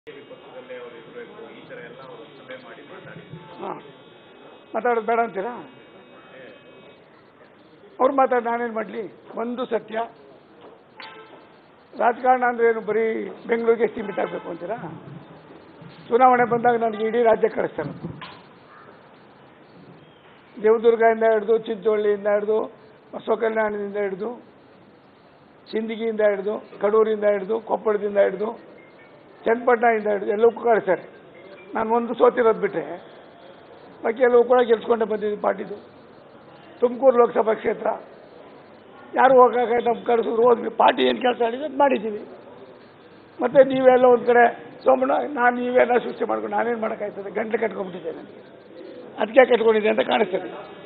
ಪಕ್ಷದಲ್ಲೇ ಅವರು ಇರಬೇಕು ಈ ಥರ ಎಲ್ಲ ಅವರು ಸಭೆ ಮಾಡಿ ಮಾತಾಡಿದ್ರು ಹಾಂ ಮಾತಾಡೋದು ಬೇಡ ಅಂತೀರಾ ಅವ್ರು ಮಾತಾಡಿ ನಾನೇನು ಮಾಡಲಿ ಒಂದು ಸತ್ಯ ರಾಜಕಾರಣ ಅಂದ್ರೆ ಏನು ಬರೀ ಬೆಂಗಳೂರಿಗೆ ಸೀಮಿತ ಆಗಬೇಕು ಅಂತೀರಾ ಚುನಾವಣೆ ಬಂದಾಗ ನನಗೆ ಇಡೀ ರಾಜ್ಯ ಕಳಿಸ್ತಾರೆ ದೇವದುರ್ಗದಿಂದ ಹಿಡಿದು ಚಿಂಚೋಳಿಯಿಂದ ಹಿಡಿದು ಬಸವ ಕಲ್ಯಾಣದಿಂದ ಹಿಡಿದು ಸಿಂದಗಿಯಿಂದ ಹಿಡಿದು ಕಡೂರಿಂದ ಹಿಡಿದು ಕೊಪ್ಪಳದಿಂದ ಹಿಡಿದು ಚನ್ನಪಟ್ಟಣದಿಂದ ಹಿಡಿದು ಎಲ್ಲವಕ್ಕೂ ಕಳಿಸ್ತಾರೆ ನಾನು ಒಂದು ಸೋತಿರೋದು ಬಿಟ್ಟರೆ ಬಾಕಿ ಎಲ್ಲವೂ ಕೂಡ ಗೆಲ್ಸ್ಕೊಂಡೆ ಬಂದಿದ್ದೀನಿ ಪಾರ್ಟಿದು ತುಮಕೂರು ಲೋಕಸಭಾ ಕ್ಷೇತ್ರ ಯಾರು ಹೋಗಾಗ ನಮ್ಮ ಕಳಿಸಿದ್ರು ಹೋದ್ವಿ ಪಾರ್ಟಿ ಏನು ಕೆಲಸ ಮಾಡಿದ್ರೆ ಅದ್ ಮಾಡಿದ್ದೀವಿ ಮತ್ತು ನೀವೆಲ್ಲ ಒಂದು ಕಡೆ ಸೋಮಣ್ಣ ನಾನು ನೀವೆಲ್ಲ ಸೃಷ್ಟಿ ಮಾಡ್ಕೊಂಡು ನಾನೇನು ಮಾಡೋಕ್ಕಾಯ್ತದೆ ಗಂಟೆ ಕಟ್ಕೊಂಡ್ಬಿಟ್ಟಿದ್ದೆ ನನಗೆ ಅದಕ್ಕೆ ಕಟ್ಕೊಂಡಿದ್ದೆ ಅಂತ ಕಾಣಿಸ್ತದೆ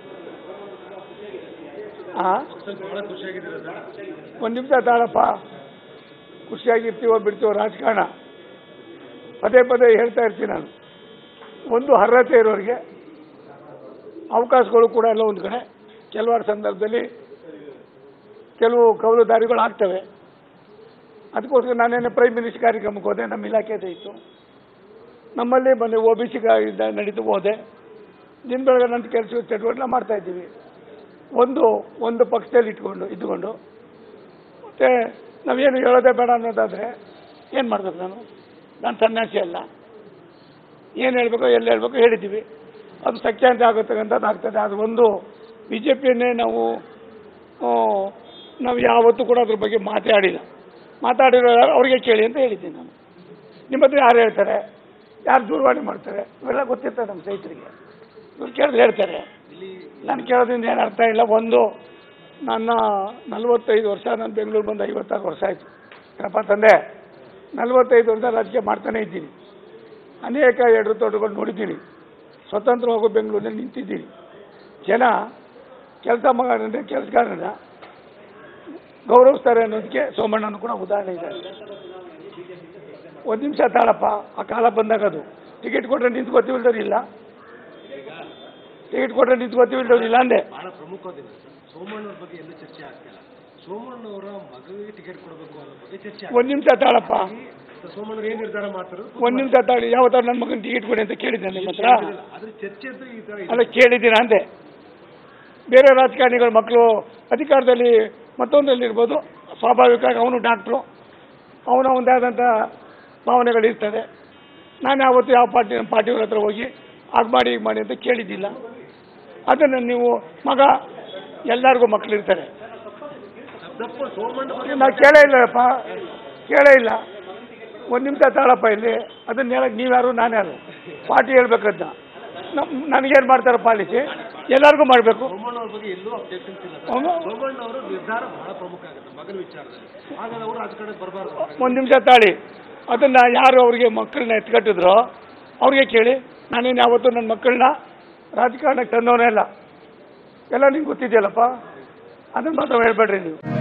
ಹಾಂ ಬಹಳ ಖುಷಿಯಾಗಿದ್ದೀರಾ ಸರ್ ಒಂದು ನಿಮಿಷ ತಾಳಪ್ಪ ಖುಷಿಯಾಗಿರ್ತೀವೋ ಬಿಡ್ತೀವೋ ರಾಜಕಾರಣ ಪದೇ ಪದೇ ಹೇಳ್ತಾ ಇರ್ತೀನಿ ನಾನು ಒಂದು ಅರ್ಹತೆ ಇರೋರಿಗೆ ಅವಕಾಶಗಳು ಕೂಡ ಎಲ್ಲ ಒಂದು ಕಡೆ ಕೆಲವಾರು ಸಂದರ್ಭದಲ್ಲಿ ಕೆಲವು ಕೌಲುದಾರಿಗಳು ಆಗ್ತವೆ ಅದಕ್ಕೋಸ್ಕರ ನಾನೇನು ಪ್ರೈಮ್ ಮಿನಿಸ್ಟರ್ ಕಾರ್ಯಕ್ರಮಕ್ಕೆ ಹೋದೆ ನಮ್ಮ ಇಲಾಖೆದೇ ಇತ್ತು ನಮ್ಮಲ್ಲಿ ಮೊನ್ನೆ ಒ ಬಿ ಸಿ ನಡೀತು ಹೋದೆ ದಿನ ಬೆಳಗ್ಗೆ ನನ್ನ ಕೆಲಸ ಚಟುವಟಿಕೆ ಮಾಡ್ತಾ ಇದ್ದೀವಿ ಒಂದು ಒಂದು ಪಕ್ಷದಲ್ಲಿ ಇಟ್ಕೊಂಡು ಇದ್ದುಕೊಂಡು ಮತ್ತು ನಾವೇನು ಹೇಳೋದೇ ಬೇಡ ಅನ್ನೋದಾದರೆ ಏನು ಮಾಡ್ಬೇಕು ನಾನು ನಾನು ಸನ್ಯಾಸಿ ಅಲ್ಲ ಏನು ಹೇಳಬೇಕು ಎಲ್ಲಿ ಹೇಳಬೇಕು ಹೇಳಿದ್ದೀವಿ ಅದು ಸತ್ಯಾಂಶ ಆಗತಕ್ಕಂಥದ್ದು ಆಗ್ತದೆ ಅದು ಒಂದು ಬಿ ಜೆ ಪಿಯನ್ನೇ ನಾವು ಆ, ನಾವು ಯಾವತ್ತೂ ಕೂಡ ಅದ್ರ ಬಗ್ಗೆ ಮಾತಾಡಿಲ್ಲ ಮಾತಾಡಿರೋ ಅವರಿಗೆ ಕೇಳಿ ಅಂತ ಹೇಳಿದ್ದೀನಿ ನಾನು ನಿಮ್ಮ ಹತ್ರ ಯಾರು ಹೇಳ್ತಾರೆ ಯಾರು ದೂರವಾಣಿ ಮಾಡ್ತಾರೆ ಇವೆಲ್ಲ ಗೊತ್ತಿರ್ತದೆ ನಮ್ಮ ಸ್ನೇಹಿತರಿಗೆ ಇವ್ರು ಕೇಳಿದ್ರೆ ಹೇಳ್ತಾರೆ ನಾನು ಕೇಳೋದ್ರಿಂದ ಏನು ಅರ್ಥ ಇಲ್ಲ ಒಂದು ನನ್ನ ನಲವತ್ತೈದು ವರ್ಷ ನಾನು ಬೆಂಗಳೂರು ಬಂದು ಐವತ್ತಾರು ವರ್ಷ ಆಯಿತು ಏನಪ್ಪ ತಂದೆ ನಲವತ್ತೈದು ವರ್ಷ ರಾಜಕೀಯ ಮಾಡ್ತಾನೇ ಇದ್ದೀನಿ ಅನೇಕ ಎಡರು ತೋಟಗಳು ನೋಡಿದ್ದೀನಿ ಸ್ವತಂತ್ರವಾಗಿ ಬೆಂಗಳೂರಿನಲ್ಲಿ ನಿಂತಿದ್ದೀನಿ ಜನ ಕೆಲಸ ಮಾಡಿದ್ರೆ ಕೆಲಸಗಾರನ ಗೌರವಿಸ್ತಾರೆ ಅನ್ನೋದಕ್ಕೆ ಸೋಮಣ್ಣನು ಕೂಡ ಉದಾಹರಣೆ ಇದೆ ಒಂದು ನಿಮಿಷ ತಾಳಪ್ಪ ಆ ಕಾಲ ಬಂದಾಗ ಅದು ಟಿಕೆಟ್ ಕೊಟ್ಟರೆ ನಿಂತ್ಕೋತೀವಿಲ್ದವ್ರು ಇಲ್ಲ ಟಿಕೆಟ್ ಕೊಟ್ಟರೆ ನಿಂತ್ಕೋತೀವಿಲ್ದವ್ರು ಇಲ್ಲ ಅಂದೆ ಬಹಳ ಪ್ರಮುಖವಾಗಿದೆ ಸೋಮಣ್ಣವ್ರ ಬಗ್ಗೆ ಎಲ್ಲೂ ಚರ್ಚೆ ಆಗ್ತಿಲ್ಲ ಸೋಮಣ್ಣವರ ಮಗುವಿಗೆ ಟಿಕೆಟ್ ಕೊಡಬೇಕು ಅನ್ನೋ ಬಗ್ಗೆ ಚರ್ಚೆ ಒಂದು ನಿಮಿಷ ತಾಳಪ್ಪ ಆಗ್ತಿದೆ. ಸೋಮಣ್ಣವ್ರು ಏನ್ ನಿರ್ಧಾರ ಮಾಡ್ತಾರೋ ಒಂದು ನಿಮಿಷ ತಾಳಿ ಯಾವತ್ತಾರು ನನ್ನ ಮಗನ ಟಿಕೆಟ್ ಕೊಡಿ ಅಂತ ಕೇಳಿದ್ದೆ ನಿಮ್ಮ ಹತ್ರ ಅದ್ರ ಚರ್ಚೆ ಅಂತೂ ಈ ತರ ಇದೆ. ಅಲ್ಲ ಕೇಳಿದ್ದೀರಾ ಅಂದೆ ಬೇರೆ ರಾಜಕಾರಣಿಗಳ ಮಕ್ಕಳು ಅಧಿಕಾರದಲ್ಲಿ ಮತ್ತೊಂದರಲ್ಲಿರ್ಬೋದು ಸ್ವಾಭಾವಿಕವಾಗಿ ಅವನು ಡಾಕ್ಟ್ರು ಅವನ ಒಂದಾದಂಥ ಭಾವನೆಗಳಿರ್ತದೆ ನಾನು ಯಾವತ್ತು ಯಾವ ಪಾರ್ಟಿ ನಮ್ಮ ಪಾರ್ಟಿಯವ್ರ ಹತ್ರ ಹೋಗಿ ಆಗ ಮಾಡಿ ಈಗ ಮಾಡಿ ಅಂತ ಕೇಳಿದ್ದಿಲ್ಲ ಅದನ್ನು ನೀವು ಮಗ ಎಲ್ಲರಿಗೂ ಮಕ್ಕಳಿರ್ತಾರೆ ತಪ್ಪು ಸೋಮಣ್ಣ ಬಗ್ಗೆ ನಾವು ಕೇಳೇ ಇಲ್ಲಪ್ಪ ಕೇಳೇ ಇಲ್ಲ ಒಂದು ನಿಮಿಷ ತಾಳಪ್ಪ ಇಲ್ಲಿ ಅದನ್ನ ಹೇಳಕ್ಕೆ ನೀವ್ಯಾರು ನಾನ್ಯಾರು ಪಾರ್ಟಿ ಹೇಳ್ಬೇಕಂತ ನಮ್ ನನಗೇನು ಮಾಡ್ತಾರೆ ಪಾಲಿಸಿ ಎಲ್ಲರಿಗೂ ಮಾಡಬೇಕು ಸೋಮಣ್ಣವ್ರ ಬಗ್ಗೆ ಎಲ್ಲೂ ಅಬ್ಜೆಕ್ಷನ್ಸ್ ಇಲ್ಲ ಸರ್. ಅವನು ಸೋಮಣ್ಣವರ ನಿರ್ಧಾರ ಬಹಳ ಪ್ರಮುಖ ಆಗುತ್ತೆ ಮಗನ ವಿಚಾರದಲ್ಲಿ ಹಾಗಾದ್ರೆ ಅವರು ರಾಜಕಾರಣಕ್ಕೆ ಬರಬಾರ್ದು ಒಂದು ನಿಮಿಷ ತಾಳಿ ಅದನ್ನು ಯಾರು ಅವ್ರಿಗೆ ಮಕ್ಕಳನ್ನ ಎತ್ಕಟ್ಟಿದ್ರೋ ಅವ್ರಿಗೆ ಕೇಳಿ ನಾನೇನು ಯಾವತ್ತೂ ನನ್ನ ಮಕ್ಕಳನ್ನ ರಾಜಕಾರಣಕ್ಕೆ ತಂದವನೇ ಇಲ್ಲ ಎಲ್ಲ ನಿಮ್ಗೆ ಗೊತ್ತಿದೆಯಲ್ಲಪ್ಪ ಅದನ್ನು ಮಾತ್ರ ಹೇಳ್ಬೇಡ್ರಿ ನೀವು